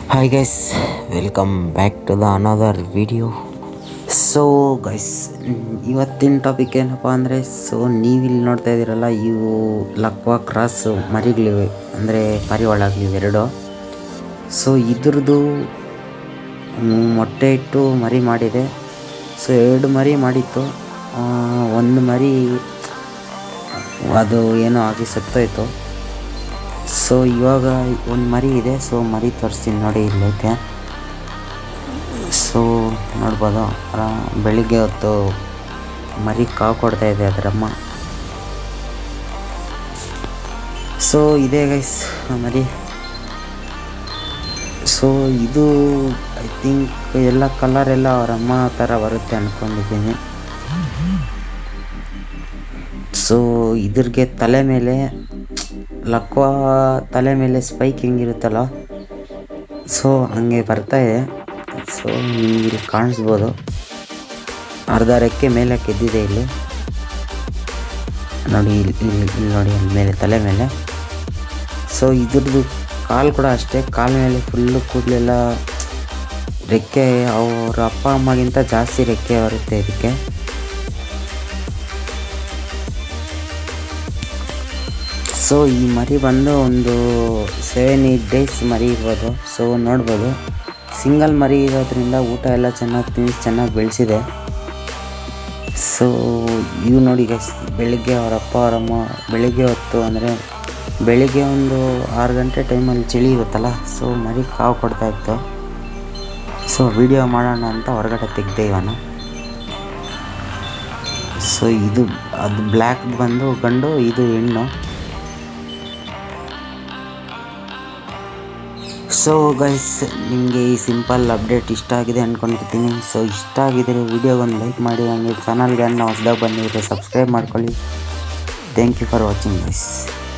hi guys welcome back to the another video so guys ಇವತ್ತಿನ topic ಏನಪ್ಪ ಅಂದರೆ so ನೀವಿಲ್ಲಿ ನೋಡ್ತಾ ಇದ್ದೀರಲ್ಲ ಇವು ಲಕ್ವಾ ಕ್ರಾಸ್ ಮರಿಗಳಿವೆ ಅಂದರೆ ಪಾರಿವಾಳಗಳಿವೆ ಎರಡು ಸೊ ಇದ್ರದ್ದು ಮ್, ಮೊಟ್ಟೆ ಇಟ್ಟು ಮರಿ ಮಾಡಿದೆ ಸೊ ಎರಡು ಮರಿ ಮಾಡಿತ್ತು ಆ, ಒಂದು ಮರಿ ಅದು ಏನೋ ಆಗಿ ಸತ್ತೋಯ್ತು ಸೊ ಇವಾಗ ಒಂದು ಮರಿ ಇದೆ ಸೊ ಮರಿ ತೋರಿಸ್ತೀನಿ ನೋಡಿ ಇಲ್ಲೈತೆ ಸೊ ನೋಡ್ಬೋದು ಆ, ಬೆಳಿಗ್ಗೆ ಹೊತ್ತು ಮರಿ ಕಾವು ಕೊಡ್ತಾ ಇದೆ ಅದರಮ್ಮ ಸೊ ಇದೆ ಗೈಸ್ ಮರಿ ಸೊ ಇದು ಐ ಥಿಂಕ್ ಎಲ್ಲ ಕಲರ್ ಎಲ್ಲ ಅವ್ರ ಅಮ್ಮ ಥರ ಬರುತ್ತೆ ಅಂದ್ಕೊಂಡಿದ್ದೀನಿ ಸೊ ಇದ್ರಿಗೆ ತಲೆ ಮೇಲೆ ಲಕ್ವಾ ತಲೆ ಮೇಲೆ ಸ್ಪೈಕ್ ಹೆಂಗಿರುತ್ತಲ್ಲ ಸೊ ಹಂಗೆ ಬರ್ತಾ ಇದೆ ಸೊ ನಿಮ್ಗೆ ಇಲ್ಲಿ ಕಾಣಿಸ್ಬೋದು ಅರ್ಧ ರೆಕ್ಕೆ ಮೇಲೆ ಕೆದ್ದಿದೆ ಇಲ್ಲಿ ನೋಡಿ ಇಲ್ಲಿ ಇಲ್ಲಿ ಇಲ್ಲಿ ನೋಡಿ ಅಲ್ಲಿ ಮೇಲೆ ತಲೆ ಮೇಲೆ ಸೊ ಇದ್ರದ್ದು ಕಾಲು ಕೂಡ ಅಷ್ಟೇ ಕಾಲ ಮೇಲೆ ಫುಲ್ಲು ಕೂದಲೆಲ್ಲ ರೆಕ್ಕೆ ಅವ್ರ ಅಪ್ಪ ಅಮ್ಮಗಿಂತ ಜಾಸ್ತಿ ರೆಕ್ಕೆ ಬರುತ್ತೆ ಇದಕ್ಕೆ ಸೊ ಈ ಮರಿ ಬಂದು ಒಂದು ಸೆವೆನ್ ಏಯ್ಟ್ ಡೇಸ್ ಮರಿ ಇರ್ಬೋದು ಸೊ ನೋಡ್ಬೋದು ಸಿಂಗಲ್ ಮರಿ ಇರೋದ್ರಿಂದ ಊಟ ಎಲ್ಲ ಚೆನ್ನಾಗಿ ತಿನ್ನಿಸಿ ಚೆನ್ನಾಗಿ ಬೆಳೆಸಿದೆ ಸೊ ಇವು ನೋಡಿ ಗೈಸ್ ಬೆಳಿಗ್ಗೆ ಅವರ ಅಪ್ಪ ಅವರಮ್ಮ ಬೆಳಿಗ್ಗೆ ಹೊತ್ತು ಅಂದರೆ ಬೆಳಿಗ್ಗೆ ಒಂದು ಆರು ಗಂಟೆ ಟೈಮಲ್ಲಿ ಚಳಿ ಇರುತ್ತಲ್ಲ ಸೊ ಮರಿ ಕಾವು ಕೊಡ್ತಾ ಇತ್ತು ಸೊ ವಿಡಿಯೋ ಮಾಡೋಣ ಅಂತ ಹೊರಗಡೆ ತೆಗ್ದೆ ಇವನು ಸೊ ಇದು ಅದು ಬ್ಲ್ಯಾಕ್ ಬಂದು ಗಂಡು ಇದು ಹೆಣ್ಣು ಸೊ ಗೈಸ್ ನಿಮಗೆ ಈ ಸಿಂಪಲ್ ಅಪ್ಡೇಟ್ ಇಷ್ಟ ಆಗಿದೆ ಅಂದ್ಕೊಂಡಿರ್ತೀನಿ ಸೊ ಇಷ್ಟ ಆಗಿದ್ರೆ ವಿಡಿಯೋಗೊಂದು ಲೈಕ್ ಮಾಡಿ ಹಂಗೆ ಚಾನಲ್ಗೆ ಅನ್ನ ಹೊಸ್ದಾಗಿ ಬಂದಿದ್ರೆ ಸಬ್ಸ್ಕ್ರೈಬ್ ಮಾಡ್ಕೊಳ್ಳಿ thank you for watching guys